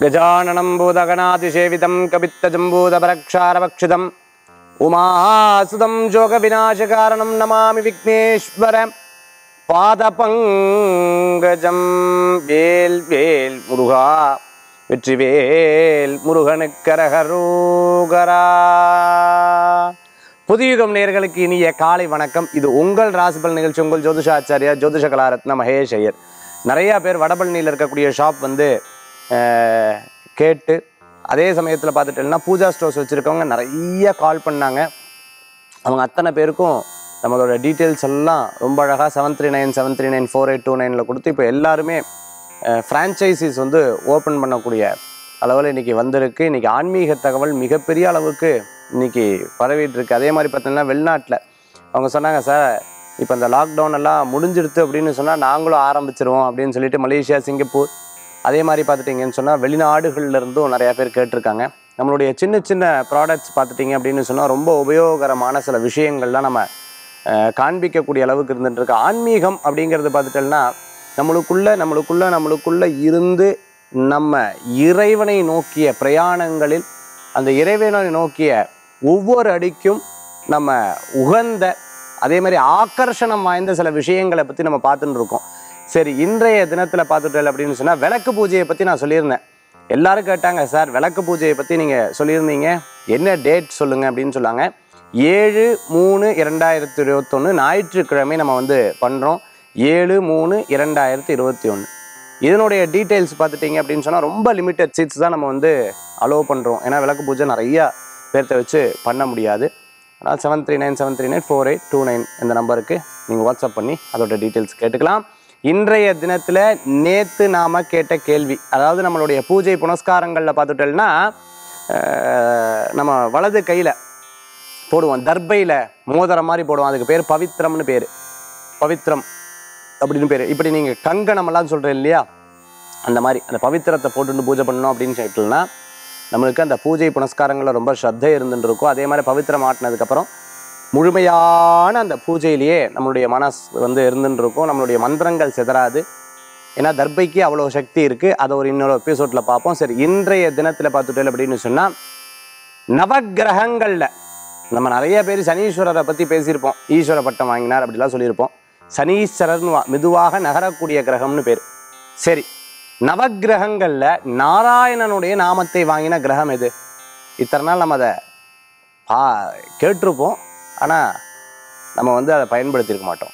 गजाननं भूतगणातिसेवितं कवित्तजम्बूतपरक्षारभक्षितम् उमासुतं जोगविनाशकारणं नमामि विघ्नेश्वर பாதபங்கஜம் வேல் வேல் முருகா வெற்றிவேல் முருகனுக்கரகரோகரா புதியுகம் நேர்களுக்கு இனிய காலை வணக்கம் இது உங்கள் ராசிபல் நிகழ்ச்சி உங்கள் ஜோதிஷாச்சாரியா ஜோதிஷ கலாரத்ன மகேஷ் ஐயர் நிறையா பேர் வடபழனியில் இருக்கக்கூடிய ஷாப் வந்து அஹ், கேட்டு அதே சமயத்தில் பார்த்துட்டேன்னா பூஜா ஸ்டோர்ஸ் வச்சுருக்கவங்க நிறைய கால் பண்ணாங்க அவங்க அத்தனை பேருக்கும் நம்மளோட டீட்டெயில்ஸ் எல்லாம் ரொம்ப அழகாக seven three nine seven three nine four eight two நைனில் கொடுத்து இப்போ எல்லாருமே ஃப்ரான்ச்சைசிஸ் வந்து ஓப்பன் பண்ணக்கூடிய அளவில் இன்றைக்கி வந்திருக்கு இன்றைக்கி ஆன்மீக தகவல் மிகப்பெரிய அளவுக்கு இன்றைக்கி பரவிட்டு இருக்கு அதே மாதிரி பார்த்தீங்கன்னா வெளிநாட்டில் அவங்க சொன்னாங்க சார் இப்போ இந்த லாக்டவுன் எல்லாம் முடிஞ்சிடுது அப்படின்னு சொன்னால் நாங்களும் ஆரம்பிச்சிருவோம் அப்படின்னு சொல்லிட்டு மலேசியா சிங்கப்பூர் அதே மாதிரி பார்த்துட்டிங்கன்னு சொன்னால் வெளிநாடுகள்ல இருந்தும் நிறையா பேர் கேட்டிருக்காங்க நம்மளுடைய சின்ன சின்ன ப்ராடக்ட்ஸ் பார்த்துட்டிங்க அப்படின்னு சொன்னால் ரொம்ப உபயோகரமான சில விஷயங்கள்லாம் நம்ம அஹ், காண்பிக்கக்கூடிய அளவுக்கு இருந்துட்டு இருக்கு ஆன்மீகம் அப்படிங்கிறது பார்த்துட்டோம்னா நம்மளுக்குள்ள நம்மளுக்குள்ள நம்மளுக்குள்ள இருந்து நம்ம இறைவனை நோக்கிய பிரயாணங்களில் அந்த இறைவனை நோக்கிய ஒவ்வொரு அடிக்கும் நம்ம உகந்த அதே மாதிரி ஆக்கர்ஷணம் வாய்ந்த சில விஷயங்களை பற்றி நம்ம பார்த்துட்டு இருக்கோம் சரி இன்றைய தினத்தில் பார்த்துட்டல் அப்படின்னு சொன்னால் விளக்கு பூஜையை பற்றி நான் சொல்லியிருந்தேன் எல்லாரும் கேட்டாங்க சார் விளக்கு பூஜையை பற்றி நீங்கள் சொல்லியிருந்தீங்க என்ன டேட் சொல்லுங்கள் அப்படின்னு சொன்னாங்க ஏழு மூணு இரண்டாயிரத்தி இருபத்தொன்று ஞாயிற்றுக்கிழமை நம்ம வந்து பண்ணுறோம் ஏழு மூணு இரண்டாயிரத்தி இருபத்தி ஒன்று இதனுடைய டீட்டெயில்ஸ் பார்த்துட்டிங்க அப்படின்னு சொன்னால் ரொம்ப லிமிட்டட் சீட்ஸ் தான் நம்ம வந்து அலோவ் பண்ணுறோம் ஏன்னா விளக்கு பூஜை நிறையா பேர்த்த வச்சு பண்ண முடியாது அதனால் seven three nine seven three nine four eight two nine இந்த நம்பருக்கு நீங்கள் வாட்ஸ்அப் பண்ணி அதோட டீட்டெயில்ஸ் கேட்டுக்கலாம் இன்றைய தினத்தில் நேற்று நாம் கேட்ட கேள்வி அதாவது நம்மளுடைய பூஜை புனஸ்காரங்களில் பார்த்துட்டோம்னா அஹ், நம்ம வலது கையில் போடுவோம் தர்பையில் மோதிரம் மாதிரி போடுவோம் அதுக்கு பேர் பவித்ரம்னு பேர் பவித்ரம் அப்படின்னு பேர் இப்படி நீங்கள் கங்கணமெல்லாம் சொல்கிறேன் இல்லையா அந்த மாதிரி அந்த பவித்திரத்தை போட்டுட்டு பூஜை பண்ணணும் அப்படின்னு சொல்லிட்டுனா நம்மளுக்கு அந்த பூஜை புனஸ்காரங்களில் ரொம்ப ஸ்ரத்தை இருந்துட்டு இருக்கும் அதே மாதிரி பவித்திரம் ஆட்டினதுக்கப்புறம் முழுமையான அந்த பூஜையிலேயே நம்மளுடைய மனஸ் வந்து இருந்துட்டு இருக்கும் நம்மளுடைய மந்திரங்கள் சிதறாது ஏன்னா தர்பைக்கு அவ்வளோ சக்தி இருக்குது அதை ஒரு இன்னொரு எபிசோடில் பார்ப்போம் சரி இன்றைய தினத்தில் பார்த்துட்டேன் அப்படின்னு சொன்னால் நவக்கிரகங்களில் நம்ம நிறைய பேர் சனீஸ்வரரை பற்றி பேசியிருப்போம் ஈஸ்வர பட்டம் வாங்கினார் அப்படிலாம் சொல்லியிருப்போம் சனீஸ்வரர்னு வா- மெதுவாக நகரக்கூடிய கிரகம்னு பேர் சரி நவக்கிரகங்களில் நாராயணனுடைய நாமத்தை வாங்கின கிரகம் எது இத்தனை நாள் நம்ம அதை பா கேட்டிருப்போம் ஆனால் நம்ம வந்து அதை பயன்படுத்தியிருக்க மாட்டோம்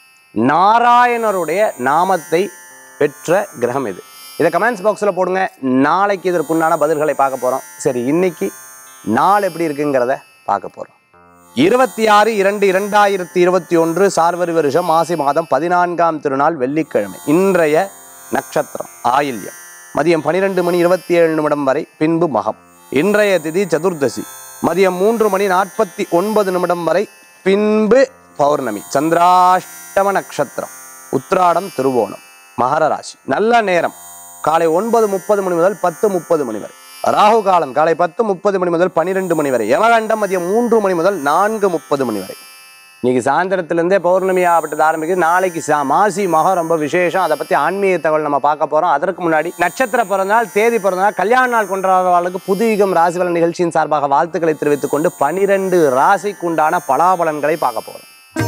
நாராயணருடைய நாமத்தை பெற்ற கிரகம் எது இதை கமெண்ட்ஸ் பாக்ஸில் போடுங்க நாளைக்கு இதற்குண்டான பதில்களை பார்க்க போகிறோம் சரி இன்னைக்கு நாள் எப்படி இருக்குங்கிறத பார்க்க போகிறோம் இருபத்தி ஆறு இரண்டு இரண்டாயிரத்தி இருபத்தி ஒன்று சார்வரி வருஷம் மாசி மாதம் பதினான்காம் திருநாள் வெள்ளிக்கிழமை இன்றைய நட்சத்திரம் ஆயில்யம் மதியம் பனிரெண்டு மணி இருபத்தி ஏழு நிமிடம் வரை பின்பு மகம் இன்றைய திதி சதுர்தசி மதியம் மூன்று மணி நாற்பத்தி ஒன்பது நிமிடம் வரை பின்பு பௌர்ணமி சந்திராஷ்டம நட்சத்திரம் உத்ராடம் திருவோணம் மகர ராசி நல்ல நேரம் காலை ஒன்பது முப்பது மணி முதல் பத்து முப்பது மணி வரை ராகு காலம் காலை பத்து முப்பது மணி முதல் பன்னிரெண்டு மணி வரை யமகண்டம் மதியம் மூன்று மணி முதல் நான்கு முப்பது மணி வரை இன்னைக்கு சாயந்தரத்துலேருந்தே பௌர்ணமி ஆகப்பட்டது ஆரம்பிக்குது நாளைக்கு சா மாசி மகம் ரொம்ப விசேஷம் அதை பற்றி ஆன்மீக தகவல் நம்ம பார்க்க போகிறோம் அதற்கு முன்னாடி நட்சத்திர பிறந்தநாள் தேதி பிறந்தநாள் கல்யாண நாள் கொண்டாடுறவர்களுக்கு புதுயுகம் ராசிபலன் நிகழ்ச்சியின் சார்பாக வாழ்த்துக்களை தெரிவித்துக் கொண்டு பனிரெண்டு ராசிக்குண்டான பலாபலன்களை பார்க்க போகிறோம்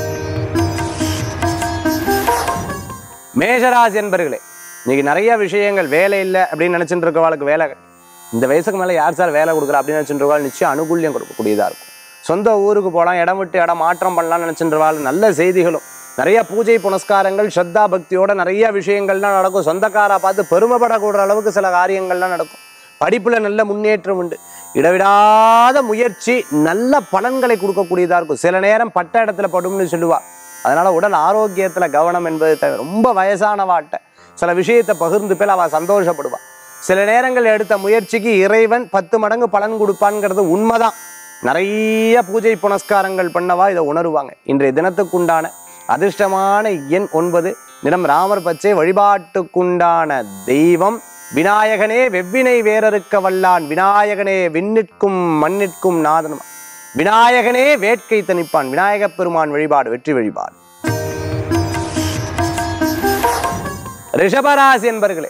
மேஷராசி என்பர்களே இன்னைக்கு நிறைய விஷயங்கள் வேலை இல்லை அப்படின்னு நினைச்சிட்டு இருக்கவாளுக்கு வேலை இந்த வயசுக்கு மேலே யார் சார் வேலை கொடுக்குறா அப்படின்னு நினைச்சிட்டு இருக்கவாள் நிச்சயம் அனுகூல்யம் கொடுக்கக்கூடியதாக இருக்கும் சொந்த ஊருக்கு போகலாம் இடம் விட்டு இடம் மாற்றம் பண்ணலாம்னு நினைச்சிட்டு இருக்கவாள் நல்ல செய்திகளும் நிறைய பூஜை புனஸ்காரங்கள் ஸ்ரத்தா பக்தியோட நிறைய விஷயங்கள்லாம் நடக்கும் சொந்தக்காரா பார்த்து பெருமைப்படக்கூடிய அளவுக்கு சில காரியங்கள்லாம் நடக்கும் படிப்புல நல்ல முன்னேற்றம் உண்டு இடைவிடாத முயற்சி நல்ல பலன்களை கொடுக்கக்கூடியதா இருக்கும் சில நேரம் பட்ட இடத்துல படும்னு சொல்லுவா அதனால உடல் ஆரோக்கியத்துல கவனம் என்பது தேவை ரொம்ப வயசானவாட்ட சில விஷயத்தை பகிர்ந்து பேர் அவ சந்தோஷப்படுவா சில நேரங்கள் எடுத்த முயற்சிக்கு இறைவன் பத்து மடங்கு பலன் கொடுப்பான்ங்கிறது உண்மைதான் நிறைய பூஜை புனஸ்காரங்கள் பண்ணவா இதை உணருவாங்க இன்றைய தினத்துக்குண்டான அதிர்ஷ்டமான எண் ஒன்பது நிறம் ராமர் பச்சை வழிபாட்டுக்குண்டான தெய்வம் விநாயகனே வெவ்வினை வேறறுக்க வல்லான் விநாயகனே விண்ணிற்கும் மண்ணிற்கும் நாதனும் விநாயகனே வேட்கை தணிப்பான் விநாயகப் பெருமான் வழிபாடு வெற்றி வழிபாடு ரிஷபராசி என்பர்களே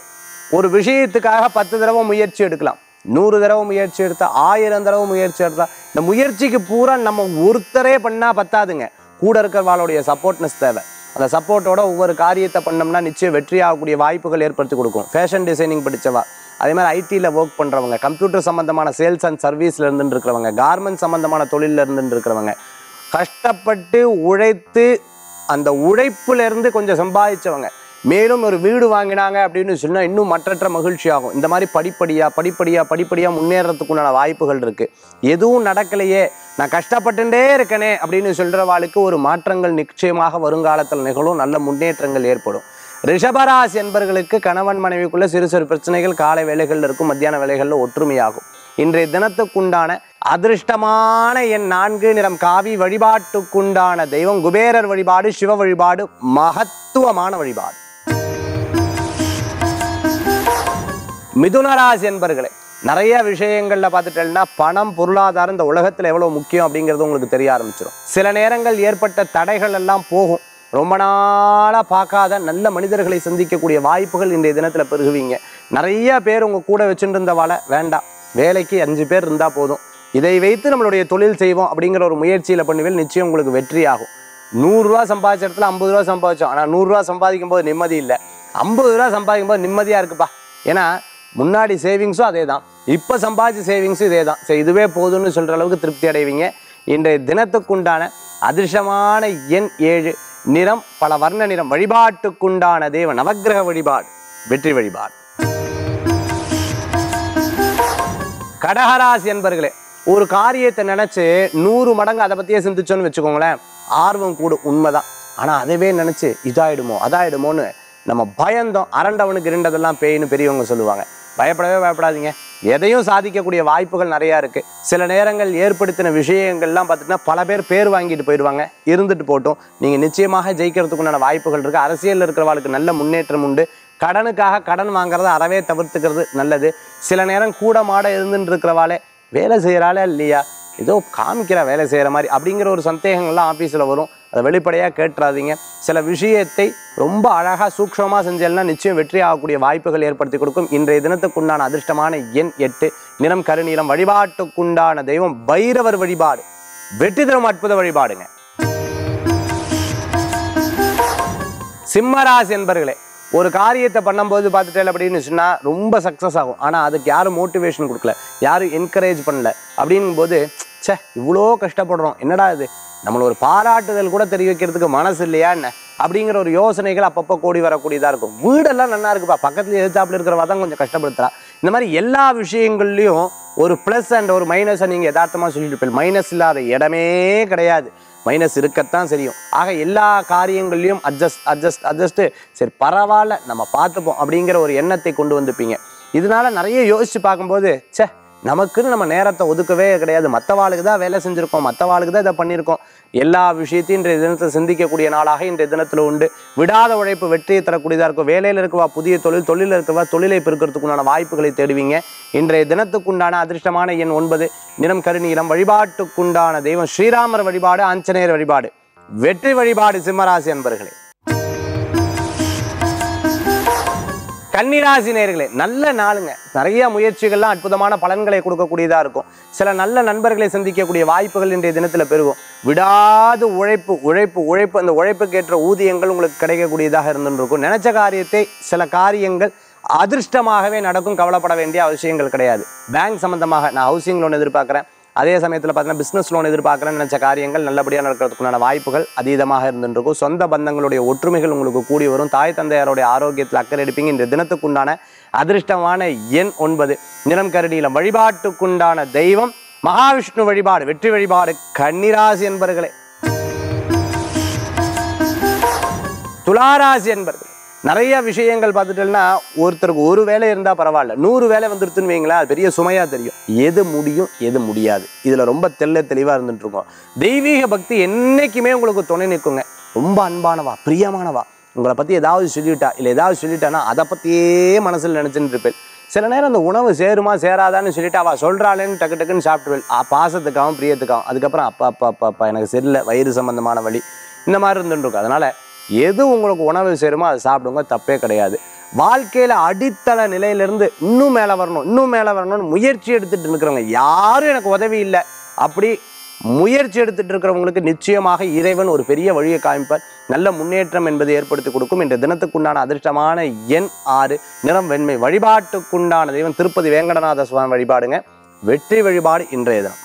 ஒரு விஷயத்துக்காக பத்து தடவை முயற்சி எடுக்கலாம் நூறு தடவை முயற்சி எடுத்தா ஆயிரம் தடவை முயற்சி எடுத்தா இந்த முயற்சிக்கு பூரா நம்ம ஒருத்தரே பண்ணா பத்தாதுங்க கூட இருக்கிறவாளுடைய சப்போர்ட்னஸ் தேவை அந்த சப்போர்ட்டோட ஒவ்வொரு காரியத்தை பண்ணோம்னா நிச்சயம் வெற்றி ஆகக்கூடிய வாய்ப்புகள் ஏற்படுத்தி கொடுக்கும் ஃபேஷன் டிசைனிங் படிச்சவா அதே மாதிரி ஐடியில் ஒர்க் பண்ணுறவங்க கம்ப்யூட்டர் சம்மந்தமான சேல்ஸ் அண்ட் சர்வீஸில் இருந்துட்டு இருக்கிறவங்க கார்மெண்ட் சம்மந்தமான தொழிலில் இருந்துட்டு இருக்கிறவங்க கஷ்டப்பட்டு உழைத்து அந்த உழைப்புல இருந்து கொஞ்சம் சம்பாதிச்சவங்க மேலும் ஒரு வீடு வாங்கினாங்க அப்படின்னு சொன்னா இன்னும் மற்றற்ற மகிழ்ச்சி ஆகும் இந்த மாதிரி படிப்படியா படிப்படியா படிப்படியா முன்னேறதுக்குண்டான வாய்ப்புகள் இருக்கு எதுவும் நடக்கலையே நான் கஷ்டப்பட்டுட்டே இருக்கனே அப்படின்னு சொல்றவாளுக்கு ஒரு மாற்றங்கள் நிச்சயமாக வருங்காலத்தில் நிகழும் நல்ல முன்னேற்றங்கள் ஏற்படும் ரிஷபராசி என்பர்களுக்கு கணவன் மனைவிக்குள்ள சிறு சிறு பிரச்சனைகள் காலை வேலைகள்ல இருக்கும் மத்தியான வேலைகள்ல ஒற்றுமையாகும் இன்றைய தினத்துக்குண்டான அதிர்ஷ்டமான என் நான்கு நிறம் காவி வழிபாட்டுக்குண்டான தெய்வம் குபேரர் வழிபாடு சிவ வழிபாடு மகத்துவமான வழிபாடு மிதுனராசி என்பர்களே நிறைய விஷயங்கள்ல பார்த்துட்டேன்னா பணம் பொருளாதாரம் இந்த உலகத்துல எவ்வளவு முக்கியம் அப்படிங்கிறது உங்களுக்கு தெரிய ஆரம்பிச்சிடும் சில நேரங்கள் ஏற்பட்ட தடைகள் எல்லாம் போகும் ரொம்ப நாளா பார்க்காத நல்ல மனிதர்களை சந்திக்கக்கூடிய வாய்ப்புகள் இன்றைய தினத்துல பெருகுவீங்க நிறைய பேர் உங்க கூட வச்சுட்டு இருந்த வாழை வேண்டாம் வேலைக்கு அஞ்சு பேர் இருந்தா போதும் இதை வைத்து நம்மளுடைய தொழில் செய்வோம் அப்படிங்கிற ஒரு முயற்சியில பண்ணுவேல் நிச்சயம் உங்களுக்கு வெற்றி ஆகும் நூறுரூவா சம்பாதிச்ச இடத்துல ஐம்பது ரூபா சம்பாதிச்சோம் ஆனால் நூறுரூவா சம்பாதிக்கும் போது நிம்மதி இல்லை ஐம்பது ரூபா சம்பாதிக்கும் போது நிம்மதியாக இருக்குப்பா ஏன்னா முன்னாடி சேவிங்ஸும் அதே தான் இப்போ சம்பாதிச்ச சேவிங்ஸும் இதே தான் சரி இதுவே போதும்னு சொல்கிற அளவுக்கு திருப்தி அடைவீங்க இன்றைய தினத்துக்குண்டான அதிர்ஷ்டமான எண் ஏழு நிறம் பல வர்ண நிறம் வழிபாட்டுக்குண்டான தேவ நவக்கிரக வழிபாடு வெற்றி வழிபாடு கடகராசி என்பர்களே ஒரு காரியத்தை நினைச்சு நூறு மடங்கு அதை பத்தியே சிந்திச்சோன்னு வச்சுக்கோங்களேன் ஆர்வம் கூடும் உண்மைதான் ஆனா அதவே நினைச்சு இதாயிடுமோ அதாயிடுமோன்னு நம்ம பயந்தோம் அரண்டவனுக்கு இருண்டதெல்லாம் பேய்னு பெரியவங்க சொல்லுவாங்க பயப்படவே பயப்படாதீங்க எதையும் சாதிக்கக்கூடிய வாய்ப்புகள் நிறையா இருக்கு சில நேரங்கள் ஏற்படுத்தின விஷயங்கள்லாம் பார்த்துட்டுனா பல பேர் பேர் வாங்கிட்டு போயிடுவாங்க இருந்துட்டு போட்டும் நீங்க நிச்சயமாக ஜெயிக்கிறதுக்குண்டான வாய்ப்புகள் இருக்கு அரசியலில் இருக்கிறவங்களுக்கு நல்ல முன்னேற்றம் உண்டு கடனுக்காக கடன் வாங்குறத அறவே தவிர்த்துக்கிறது நல்லது சில நேரம் கூட மாட இருந்துட்டு இருக்கிறவாளே வேலை செய்கிறாளே இல்லையா ஏதோ காமிக்கிற வேலை செய்கிற மாதிரி அப்படிங்கிற ஒரு சந்தேகங்கள்லாம் ஆஃபீஸில் வரும் அதை வெளிப்படையாக கேட்டுறாதீங்க சில விஷயத்தை ரொம்ப அழகாக சூக்ஷமாக செஞ்சேன்னா நிச்சயம் வெற்றி ஆகக்கூடிய வாய்ப்புகள் ஏற்படுத்தி கொடுக்கும் இன்றைய தினத்துக்குண்டான அதிர்ஷ்டமான எண் எட்டு நிறம் கருநீலம் வழிபாட்டுக்குண்டான தெய்வம் பைரவர் வழிபாடு வெற்றி தரும் அற்புத வழிபாடுங்க சிம்மராசி என்பர்களே ஒரு காரியத்தை பண்ணும்போது பார்த்துட்டேன் அப்படின்னு சொன்னா ரொம்ப சக்ஸஸ் ஆகும் ஆனா அதுக்கு யாரும் மோட்டிவேஷன் கொடுக்கல யாரும் என்கரேஜ் பண்ணல அப்படிங்கும்போது ச்சே இவ்வளோ கஷ்டப்படுறோம் என்னடா இது நம்மள ஒரு பாராட்டுதல் கூட தெரிவிக்கிறதுக்கு மனசு இல்லையா என்ன அப்படிங்கிற ஒரு யோசனைகள் அப்பப்போ கூடி வரக்கூடியதா இருக்கும் வீடெல்லாம் நல்லா இருக்குப்பா பக்கத்துல எதிர்த்தாப்புல இருக்கிறவா தான் கொஞ்சம் கஷ்டப்படுத்துறா இந்த மாதிரி எல்லா விஷயங்கள்லையும் ஒரு ப்ளஸ் அண்ட் ஒரு மைனஸை நீங்கள் யதார்த்தமாக சொல்லிட்டு இருப்பீங்க மைனஸ் இல்லாத இடமே கிடையாது மைனஸ் இருக்கத்தான் தெரியும் ஆக எல்லா காரியங்கள்லையும் அட்ஜஸ்ட் அட்ஜஸ்ட் அட்ஜஸ்ட்டு சரி பரவாயில்ல நம்ம பார்த்துப்போம் அப்படிங்கிற ஒரு எண்ணத்தை கொண்டு வந்துப்பீங்க இதனால நிறைய யோசிச்சு பார்க்கும்போது ச்சே நமக்குன்னு நம்ம நேரத்தை ஒதுக்கவே கிடையாது மற்றவாளுக்கு தான் வேலை செஞ்சுருக்கோம் மற்றவாளுக்கு தான் இதை பண்ணியிருக்கோம் எல்லா விஷயத்தையும் இன்றைய தினத்தை சிந்திக்கக்கூடிய நாளாக இன்றைய தினத்தில் உண்டு விடாத உழைப்பு வெற்றியை தரக்கூடியதாக இருக்கும் வேலையில் இருக்கவா புதிய தொழில் தொழிலில் இருக்கவா தொழிலை பெருக்கிறதுக்குண்டான வாய்ப்புகளை தேடுவீங்க இன்றைய தினத்துக்குண்டான அதிர்ஷ்டமான எண் ஒன்பது நிறம் கருநீலம் வழிபாட்டுக்குண்டான தெய்வம் ஸ்ரீராமர் வழிபாடு ஆஞ்சநேயர் வழிபாடு வெற்றி வழிபாடு சிம்மராசி அன்பர்களே கன்னிராசி நேர்களே நல்ல நாளுங்க நிறைய முயற்சிகள்லாம் அற்புதமான பலன்களை கொடுக்கக்கூடியதா இருக்கும் சில நல்ல நண்பர்களை சந்திக்கக்கூடிய வாய்ப்புகள் இன்றைய தினத்துல பெருகும் விடாது உழைப்பு உழைப்பு உழைப்பு அந்த உழைப்புக்கு ஏற்ற ஊதியங்கள் உங்களுக்கு கிடைக்கக்கூடியதாக இருந்துருக்கும் நினைச்ச காரியத்தை சில காரியங்கள் அதிர்ஷ்டமாகவே நடக்கும் கவலைப்பட வேண்டிய அவசியங்கள் கிடையாது பேங்க் சம்பந்தமாக நான் ஹவுசிங் லோன் எதிர்பார்க்குறேன் அதே சமயத்தில் பார்த்தீங்கன்னா பிஸ்னஸ் லோன் எதிர்பார்க்குறேன்னு நினச்ச காரியங்கள் நல்லபடியாக நடக்கிறதுக்குண்டான வாய்ப்புகள் அதீதமாக இருந்துருக்கும் சொந்த பந்தங்களுடைய ஒற்றுமைகள் உங்களுக்கு கூடி வரும் தாய் தந்தையாருடைய ஆரோக்கியத்தில் அக்கறை எடுப்பீங்க இந்த தினத்துக்குண்டான அதிர்ஷ்டமான எண் ஒன்பது நிறம் கருநீலம் வழிபாட்டுக்குண்டான தெய்வம் மகாவிஷ்ணு வழிபாடு வெற்றி வழிபாடு கன்னிராசி என்பர்களே துளாராசி என்பர்கள் நிறைய விஷயங்கள் பார்த்துட்டோம்னா ஒருத்தருக்கு ஒரு வேலை இருந்தால் பரவாயில்ல நூறு வேலை வந்துருத்துன்னு வைங்களேன் அது பெரிய சுமையாக தெரியும் எது முடியும் எது முடியாது இதில் ரொம்ப தெள்ள தெளிவாக இருந்துட்டு இருக்கோம் தெய்வீக பக்தி என்னைக்குமே உங்களுக்கு துணை நிற்குங்க ரொம்ப அன்பானவா பிரியமானவா உங்களை பற்றி ஏதாவது சொல்லிவிட்டா இல்லை ஏதாவது சொல்லிட்டானா அதை பற்றியே மனசில் நினச்சிட்டு இருப்பேன் சில நேரம் அந்த உணவு சேருமா சேராதான்னு சொல்லிட்டு அவள் சொல்கிறாளேன்னு டக்கு டக்குன்னு சாப்பிட்டுருவேன் ஆ, பாசத்துக்காகவும் பிரியத்துக்காகவும் அதுக்கப்புறம் அப்பா அப்பா அப்பா அப்பா எனக்கு சரியில்லை வயிறு சம்பந்தமான வலி இந்த மாதிரி இருந்துட்டு இருக்கும் அதனால எது உங்களுக்கு உணவு சேருமோ அதை சாப்பிடுங்க தப்பே கிடையாது வாழ்க்கையில அடித்தள நிலையிலிருந்து இன்னும் மேலே வரணும் இன்னும் மேலே வரணும்னு முயற்சி எடுத்துட்டு இருக்கிறவங்க யாரும் எனக்கு உதவி இல்லை அப்படி முயற்சி எடுத்துட்டு இருக்கிறவங்களுக்கு நிச்சயமாக இறைவன் ஒரு பெரிய வழியை காமிப்பார் நல்ல முன்னேற்றம் என்பதை ஏற்படுத்தி கொடுக்கும் இந்த தினத்துக்குண்டான அதிர்ஷ்டமான எண் ஆறு நிறம் வெண்மை வழிபாட்டுக்குண்டான தெய்வம் திருப்பதி வேங்கடநாத சுவாமி வழிபாடுங்க வெற்றி வழிபாடு இன்றைய தினம்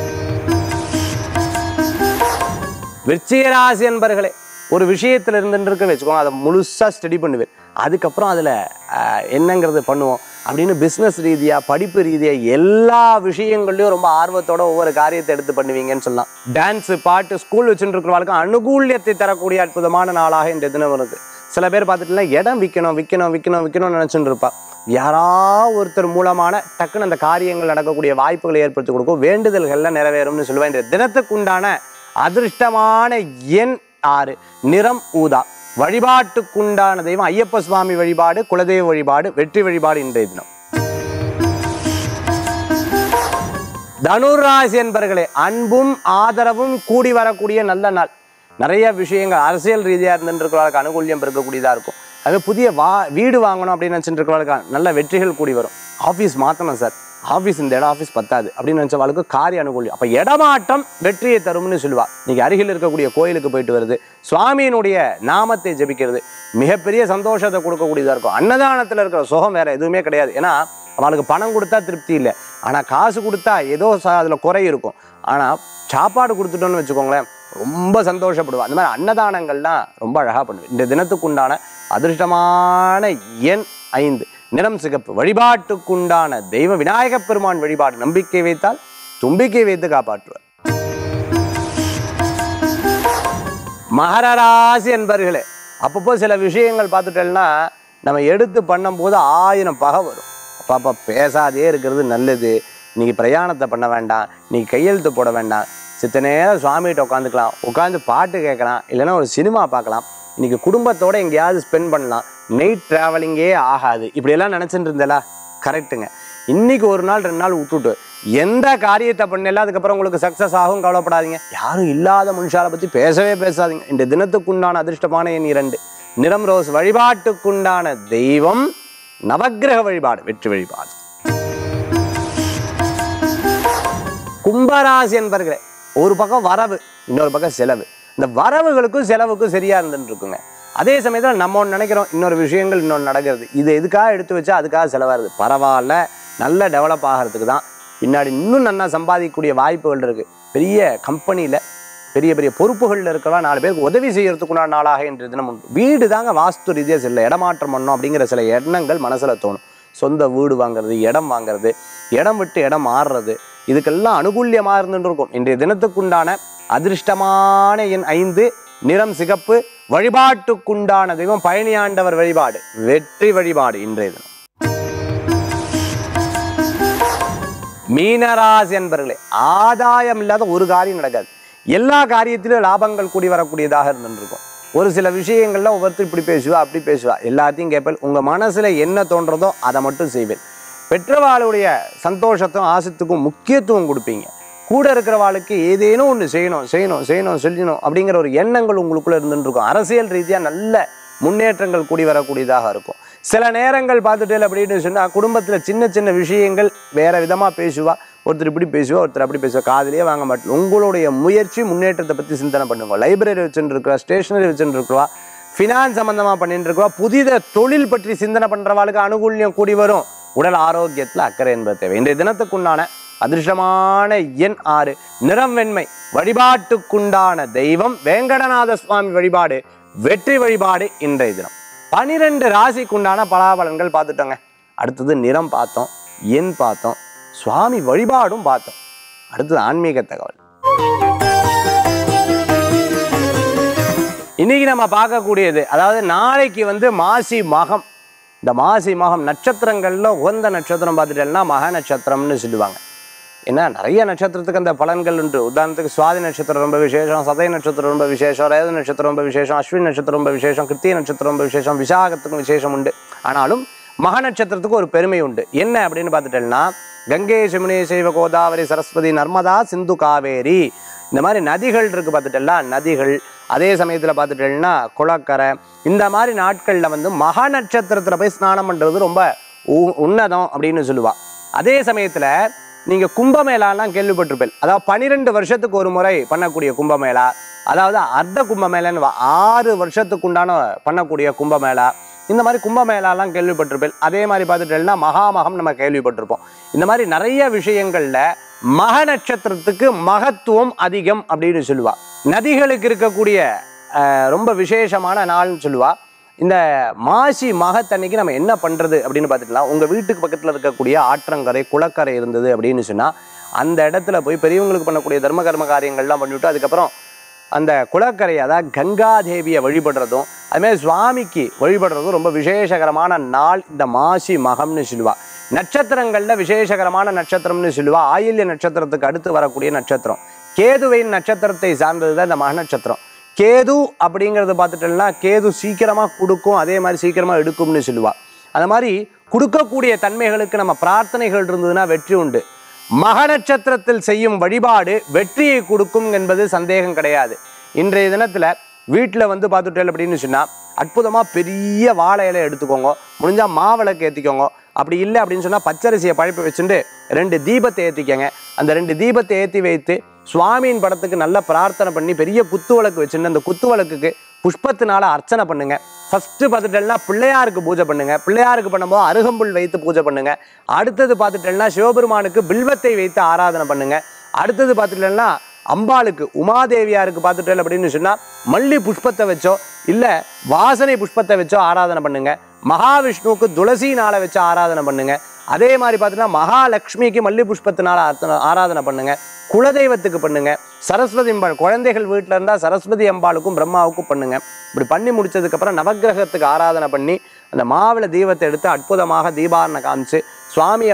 விருச்சிகராசி என்பர்களே ஒரு விஷயத்துல இருந்துட்டு வச்சுக்கோங்க அதை முழுசாக ஸ்டடி பண்ணுவேன் அதுக்கப்புறம் அதில் என்னங்கிறது பண்ணுவோம் அப்படின்னு பிஸ்னஸ் ரீதியாக படிப்பு ரீதியாக எல்லா விஷயங்கள்லையும் ரொம்ப ஆர்வத்தோட ஒவ்வொரு காரியத்தை எடுத்து பண்ணுவீங்கன்னு சொல்லலாம் டான்ஸு பாட்டு ஸ்கூல் வச்சுட்டு இருக்கிறவர்களுக்கும் அனுகூல்யத்தை தரக்கூடிய அற்புதமான நாளாக இந்த தினம் வருது சில பேர் பார்த்துட்டுனா இடம் விற்கணும் விற்கணும் விற்கணும் விற்கணும்னு நினச்சிட்டு இருப்பா யாரா ஒருத்தர் மூலமான டக்குன்னு அந்த காரியங்கள் நடக்கக்கூடிய வாய்ப்புகளை ஏற்படுத்தி கொடுக்கும் வேண்டுதல்கள்லாம் நிறைவேறும்னு சொல்லுவேன் இந்த தினத்துக்குண்டான அதிர்ஷ்டமான எண் ஆறு நிறம் ஊதா வழிபாட்டுக்குண்டான தெய்வம் ஐயப்ப சுவாமி வழிபாடு குலதெய்வ வழிபாடு வெற்றி வழிபாடு இன்றைய தினம் தனுராசி என்பர்களே அன்பும் ஆதரவும் கூடி வரக்கூடிய நல்ல நாள் நிறைய விஷயங்கள் அரசியல் ரீதியாக இருந்துருக்கிறவர்களுக்கு அனுகூல்யம் இருக்கக்கூடியதாக இருக்கும் அது புதிய வா வீடு வாங்கணும் அப்படின்னு நினச்சிட்டு இருக்கிறவர்களுக்கு நல்ல வெற்றிகள் கூடி வரும் ஆஃபீஸ் மாற்றணும் சார் ஆஃபீஸ் இந்த இடம் ஆஃபீஸ் பத்தாது அப்படின்னு நினச்சவாளுக்கு காரிய அனுகூலியம் அப்போ இடமாற்றம் வெற்றியை தரும்னு சொல்லுவா இன்னைக்கு அருகில் இருக்கக்கூடிய கோயிலுக்கு போயிட்டு வருது சுவாமியினுடைய நாமத்தை ஜெபிக்கிறது மிகப்பெரிய சந்தோஷத்தை கொடுக்கக்கூடியதாக இருக்கும் அன்னதானத்தில் இருக்கிற சுகம் வேற எதுவுமே கிடையாது ஏன்னா அவளுக்கு பணம் கொடுத்தா திருப்தி இல்லை ஆனால் காசு கொடுத்தா ஏதோ அதில் குறை இருக்கும் ஆனால் சாப்பாடு கொடுத்துட்டோன்னு வச்சுக்கோங்களேன் ரொம்ப சந்தோஷப்படுவா அந்த மாதிரி அன்னதானங்கள்லாம் ரொம்ப அழகாக பண்ணுவேன் இந்த தினத்துக்குண்டான அதிர்ஷ்டமான எண் ஐந்து நிறம் சிகப்பு வழிபாட்டுக்குண்டான தெய்வ விநாயகப் பெருமான் வழிபாடு நம்பிக்கை வைத்தால் தும்பிக்கை வைத்து காப்பாற்றுவார் மகர ராசி என்பர்களே அப்பப்போ சில விஷயங்கள் பார்த்துட்டேன்னா நம்ம எடுத்து பண்ணும்போது ஆயிரம் பகை வரும் பாப்பா பேசாதே இருக்கிறது நல்லது இன்னைக்கு பிரயாணத்தை பண்ண வேண்டாம் இன்னைக்கு கையெழுத்து போட வேண்டாம் சித்த நேரம் சுவாமிகிட்ட உட்காந்துக்கலாம் உட்காந்து பாட்டு கேட்கலாம் இல்லைன்னா ஒரு சினிமா பார்க்கலாம் இன்னைக்கு குடும்பத்தோட எங்கேயாவது ஸ்பெண்ட் பண்ணலாம் நைட் ட்ராவலிங்கே ஆகாது இப்படியெல்லாம் நினச்சிட்டு இருந்தேலா கரெக்டுங்க இன்னைக்கு ஒரு நாள் ரெண்டு நாள் விட்டுட்டு எந்த காரியத்தை பண்ணல அதுக்கப்புறம் உங்களுக்கு சக்ஸஸ் ஆகும் கவலைப்படாதீங்க யாரும் இல்லாத மனுஷாலை பற்றி பேசவே பேசாதீங்க இந்த தினத்துக்குண்டான அதிர்ஷ்டமான எண் இரண்டு நிறம் ரோஸ் வழிபாட்டுக்குண்டான தெய்வம் நவக்கிரக வழிபாடு வெற்றி வழிபாடு கும்பராசி என்பர்களே ஒரு பக்கம் வரவு இன்னொரு பக்கம் செலவு இந்த வரவுகளுக்கும் செலவுக்கும் சரியா இருந்துட்டு இருக்குங்க அதே சமயத்தில் நம்ம ஒன்று நினைக்கிறோம் இன்னொரு விஷயங்கள் இன்னொன்று நடக்கிறது இது எதுக்காக எடுத்து வச்சா அதுக்காக செலவாகுது பரவாயில்ல நல்ல டெவலப் ஆகிறதுக்கு தான் பின்னாடி இன்னும் நல்லா சம்பாதிக்கக்கூடிய வாய்ப்புகள் இருக்கு பெரிய கம்பெனியில் பெரிய பெரிய பொறுப்புகளில் இருக்கிறவா நாலு பேருக்கு உதவி செய்யறதுக்குண்டான நாளாக இன்றைய தினம் உண்டு வீடு தாங்க வாஸ்து ரீதியாக செல்ல இடமாற்றம் பண்ணணும் அப்படிங்கிற சில எண்ணங்கள் மனசில் தோணும் சொந்த வீடு வாங்குறது இடம் வாங்குறது இடம் விட்டு இடம் மாறுறது இதுக்கெல்லாம் அனுகூல்யமாக இருந்துட்டு இருக்கும் இன்றைய தினத்துக்குண்டான அதிர்ஷ்டமான எண் ஐந்து நிறம் சிகப்பு வழிபாட்டுக்குண்டான தெய்வம் பழனியாண்டவர் வழிபாடு வெற்றி வழிபாடு இன்றைய தினம் மீனராசி என்பர்களே ஆதாயம் இல்லாத ஒரு காரியம் நடக்காது எல்லா காரியத்திலும் லாபங்கள் கூடி வரக்கூடியதாக இருந்துருக்கும் ஒரு சில விஷயங்கள்ல ஒவ்வொருத்தர் இப்படி பேசுவா அப்படி பேசுவா எல்லாத்தையும் கேட்பேன் உங்க மனசுல என்ன தோன்றதோ அதை மட்டும் செய்வேன் பெற்றவாளுடைய சந்தோஷத்தும் ஆசத்துக்கும் முக்கியத்துவம் கொடுப்பீங்க கூட இருக்கிறவாளுக்கு ஏதேனும் ஒன்று செய்யணும் செய்யணும் செய்யணும் சொல்லணும் அப்படிங்கிற ஒரு எண்ணங்கள் உங்களுக்குள்ள இருந்துட்டு இருக்கும் அரசியல் ரீதியாக நல்ல முன்னேற்றங்கள் கூடி வரக்கூடியதாக இருக்கும் சில நேரங்கள் பார்த்துட்டு அப்படின்னு சொன்னால் குடும்பத்தில் சின்ன சின்ன விஷயங்கள் வேற விதமாக பேசுவா ஒருத்தர் இப்படி பேசுவா ஒருத்தர் அப்படி பேசுவா காதுலயே வாங்க மாட்டோம் உங்களுடைய முயற்சி முன்னேற்றத்தை பற்றி சிந்தனை பண்ணுங்க லைப்ரரி வச்சுட்டு இருக்கிறா ஸ்டேஷனரி வச்சுட்டு இருக்கிறவா ஃபினான்ஸ் சம்மந்தமாக பண்ணிட்டு இருக்கவா புதித தொழில் பற்றி சிந்தனை பண்ணுறவாளுக்கு அனுகூல்யம் கூடி வரும் உடல் ஆரோக்கியத்தில் அக்கறை என்பது தேவை இன்றைய தினத்துக்குண்டான அதிர்ஷ்டமான எண் ஆறு நிறம் வெண்மை வழிபாட்டுக்குண்டான தெய்வம் வேங்கடநாத சுவாமி வழிபாடு வெற்றி வழிபாடு இன்றைய தினம் பனிரெண்டு ராசிக்குண்டான பலாபலன்கள் பார்த்துட்டோங்க அடுத்தது நிறம் பார்த்தோம் எண் பார்த்தோம் சுவாமி வழிபாடும் பார்த்தோம் அடுத்தது ஆன்மீக தகவல் இன்னைக்கு நம்ம பார்க்கக்கூடியது அதாவது நாளைக்கு வந்து மாசி மகம் இந்த மாசி மகம் நட்சத்திரங்கள்ல உகந்த நட்சத்திரம் பார்த்துட்டேன்னா மக நட்சத்திரம்னு சொல்லுவாங்க ஏன்னா நிறைய நட்சத்திரத்துக்கு அந்த பலன்கள் உண்டு உதாரணத்துக்கு சுவாதி நட்சத்திரம் ரொம்ப விசேஷம் சதய நட்சத்திரம் ரொம்ப விசேஷம் ரேத நட்சத்திரம் ரொம்ப விசேஷம் அஸ்வின் நட்சத்திரம் ரொம்ப விசேஷம் கிருத்திய நட்சத்திரம் ரொம்ப விசேஷம் விசாகத்துக்கும் விசேஷம் உண்டு ஆனாலும் மக நட்சத்திரத்துக்கு ஒரு பெருமை உண்டு என்ன அப்படின்னு பார்த்துட்டேன்னா கங்கை சிமுனி சைவ கோதாவரி சரஸ்வதி நர்மதா சிந்து காவேரி இந்த மாதிரி நதிகள் இருக்கு பார்த்துட்டேன்னா நதிகள் அதே சமயத்தில் பார்த்துட்டேன்னா குளக்கரை இந்த மாதிரி நாட்களில் வந்து மகா நட்சத்திரத்தில் போய் ஸ்நானம் பண்ணுறது ரொம்ப உ- உன்னதம் அப்படின்னு சொல்லுவா அதே சமயத்தில் நீங்கள் கும்பமேளாலாம் கேள்விப்பட்டிருப்பேன் அதாவது பன்னிரெண்டு வருஷத்துக்கு ஒரு முறை பண்ணக்கூடிய கும்பமேளா அதாவது அர்த்த கும்பமேளான்னு வா- ஆறு வருஷத்துக்கு உண்டான பண்ணக்கூடிய கும்பமேளா இந்த மாதிரி கும்பமேளாலாம் கேள்விப்பட்டிருப்பேன் அதே மாதிரி பார்த்துட்டேன்னா மகாமகம் நம்ம கேள்விப்பட்டிருப்போம் இந்த மாதிரி நிறைய விஷயங்களில் மக நட்சத்திரத்துக்கு மகத்துவம் அதிகம் அப்படின்னு சொல்லுவா நதிகளுக்கு இருக்கக்கூடிய அஹ், ரொம்ப விசேஷமான நாள்னு சொல்லுவா இந்த மாசி மகத்தன்னைக்கு நம்ம என்ன பண்ணுறது அப்படின்னு பார்த்துக்கலாம் உங்கள் வீட்டுக்கு பக்கத்தில் இருக்கக்கூடிய ஆற்றங்கரை குளக்கரை இருந்தது அப்படின்னு சொன்னால் அந்த இடத்துல போய் பெரியவங்களுக்கு பண்ணக்கூடிய தர்ம கர்ம காரியங்கள்லாம் பண்ணிவிட்டு அதுக்கப்புறம் அந்த குளக்கரை அதாவது கங்காதேவியை வழிபடுறதும் அதுமாதிரி சுவாமிக்கு வழிபடுறதும் ரொம்ப விசேஷகரமான நாள் இந்த மாசி மகம்னு சொல்லுவா நட்சத்திரங்களில் விசேஷகரமான நட்சத்திரம்னு சொல்லுவா ஆயில்ய நட்சத்திரத்துக்கு அடுத்து வரக்கூடிய நட்சத்திரம் கேதுவின் நட்சத்திரத்தை சார்ந்தது தான் இந்த மக நட்சத்திரம் கேது அப்படிங்கிறத பார்த்துட்டோம்னா கேது சீக்கிரமாக கொடுக்கும் அதே மாதிரி சீக்கிரமாக எடுக்கும்னு சொல்லுவா அந்த மாதிரி கொடுக்கக்கூடிய தன்மைகளுக்கு நம்ம பிரார்த்தனைகள் இருந்ததுன்னா வெற்றி உண்டு மக நட்சத்திரத்தில் செய்யும் வழிபாடு வெற்றியை கொடுக்கும் என்பது சந்தேகம் கிடையாது இன்றைய தினத்தில் வீட்டில் வந்து பார்த்துட்டேன் அப்படின்னு சொன்னால் அற்புதமாக பெரிய வாழை இலை எடுத்துக்கோங்க முடிஞ்சால் மாவிளக்கு ஏற்றிக்கோங்க அப்படி இல்லை அப்படின்னு சொன்னால் பச்சரிசியை பழப்பி வச்சுட்டு ரெண்டு தீபத்தை ஏற்றிக்கங்க அந்த ரெண்டு தீபத்தை ஏற்றி வைத்து சுவாமியின் படத்துக்கு நல்ல பிரார்த்தனை பண்ணி பெரிய குத்து விளக்கு வச்சுட்டு அந்த குத்து விளக்குக்கு புஷ்பத்தினால அர்ச்சனை பண்ணுங்க ஃபர்ஸ்ட் பார்த்துட்டேன்னா பிள்ளையாருக்கு பூஜை பண்ணுங்க பிள்ளையாருக்கு பண்ணும்போது அருகம்புல் வைத்து பூஜை பண்ணுங்க அடுத்தது பார்த்துட்டேன்னா சிவபெருமானுக்கு பில்வத்தை வைத்து ஆராதனை பண்ணுங்க அடுத்தது பார்த்துட்டேன்னா அம்பாளுக்கு உமாதேவியாருக்கு பார்த்துட்டேன் அப்படின்னு சொன்னால் மல்லி புஷ்பத்தை வச்சோ இல்லை வாசனை புஷ்பத்தை வச்சோ ஆராதனை பண்ணுங்க மகாவிஷ்ணுவுக்கு துளசி நாளை வச்சு ஆராதனை பண்ணுங்க அதே மாதிரி பார்த்தீங்கன்னா மகாலட்சுமிக்கு மல்லி புஷ்பத்தினால ஆர்த்தன- ஆராதனை பண்ணுங்க குலதெய்வத்துக்கு பண்ணுங்க சரஸ்வதி அம்பாள் குழந்தைகள் வீட்டில் இருந்தால் சரஸ்வதி அம்பாளுக்கும் பிரம்மாவுக்கும் பண்ணுங்க இப்படி பண்ணி முடிச்சதுக்கப்புறம் நவக்கிரகத்துக்கு ஆராதனை பண்ணி அந்த மாவிள தீபத்தை எடுத்து அற்புதமாக தீபாரணை காமிச்சு சுவாமியை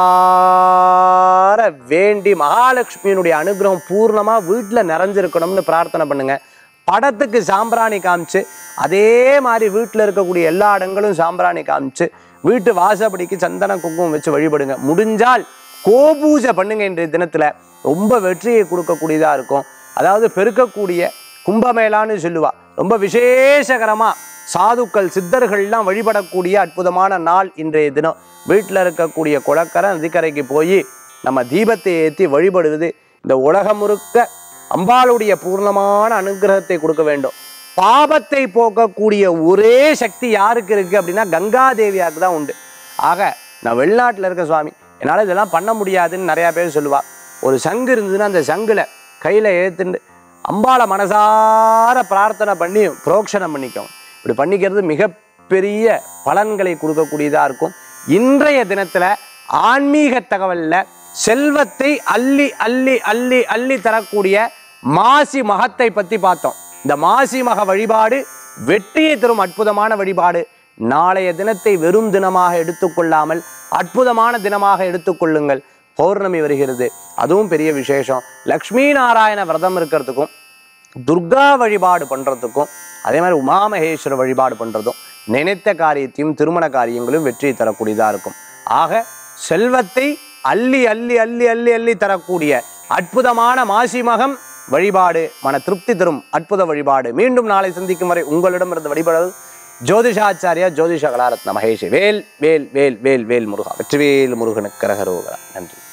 மனசார வேண்டி மகாலட்சுமியினுடைய அனுகிரகம் பூர்ணமாக வீட்டில் நிறைஞ்சிருக்கணும்னு பிரார்த்தனை பண்ணுங்க படத்துக்கு சாம்பிராணி காமிச்சு அதே மாதிரி வீட்டில் இருக்கக்கூடிய எல்லா இடங்களும் சாம்பிராணி காமிச்சு வீட்டு வாசப்படிக்கு சந்தன குங்குமம் வச்சு வழிபடுங்க முடிஞ்சால் கோபூஜை பண்ணுங்க இன்றைய தினத்தில் ரொம்ப வெற்றியை கொடுக்கக்கூடியதாக இருக்கும் அதாவது பெருக்கக்கூடிய கும்பமேளான்னு சொல்லுவா ரொம்ப விசேஷகரமாக சாதுக்கள் சித்தர்கள்லாம் வழிபடக்கூடிய அற்புதமான நாள் இன்றைய தினம் வீட்டில் இருக்கக்கூடிய குளக்கரை நதிக்கரைக்கு போய் நம்ம தீபத்தை ஏற்றி வழிபடுவது இந்த உலகம் முழுக்க அம்பாளுடைய பூர்ணமான அனுகிரகத்தை கொடுக்க வேண்டும் பாபத்தை போக்கக்கூடிய ஒரே சக்தி யாருக்கு இருக்கு அப்படின்னா கங்காதேவியாருக்கு தான் உண்டு ஆக நான் வெளிநாட்டில் இருக்க சுவாமி என்னால் இதெல்லாம் பண்ண முடியாதுன்னு நிறையா பேர் சொல்லுவா ஒரு சங்கு இருந்ததுன்னா அந்த சங்குல கையில் ஏத்துண்டு அம்பாளை மனசார பிரார்த்தனை பண்ணி புரோக்ஷனம் பண்ணிக்கோங்க இப்படி பண்ணிக்கிறது மிகப்பெரிய பலன்களை கொடுக்கக்கூடியதாக இருக்கும் இன்றைய தினத்தில் ஆன்மீக தகவலில் செல்வத்தை அள்ளி அள்ளி அள்ளி அள்ளி தரக்கூடிய மாசி மகத்தை பற்றி பார்த்தோம் இந்த மாசி மக வழிபாடு வெற்றியை தரும் அற்புதமான வழிபாடு நாளைய தினத்தை வெறும் தினமாக எடுத்துக்கொள்ளாமல் அற்புதமான தினமாக எடுத்துக்கொள்ளுங்கள் பௌர்ணமி வருகிறது அதுவும் பெரிய விசேஷம் லக்ஷ்மி நாராயண விரதம் இருக்கிறதுக்கும் துர்கா வழிபாடு பண்ணுறதுக்கும் அதே மாதிரி உமாமகேஸ்வர வழிபாடு பண்ணுறதும் நினைத்த காரியத்தையும் திருமண காரியங்களும் வெற்றி தரக்கூடியதாக இருக்கும் ஆக செல்வத்தை அள்ளி அள்ளி அள்ளி அள்ளி அள்ளி தரக்கூடிய அற்புதமான மாசி மகம் வழிபாடு மன திருப்தி தரும் அற்புத வழிபாடு மீண்டும் நாளை சந்திக்கும் வரை உங்களிடமிருந்து வழிபடுவது ஜோதிஷாச்சாரியா ஜோதிஷ கலாரத்ன மகேஷ் வேல் வேல் வேல் வேல் வேல் முருகா வெற்றிவேல் முருகனுக்கு கரகரோகரா நன்றி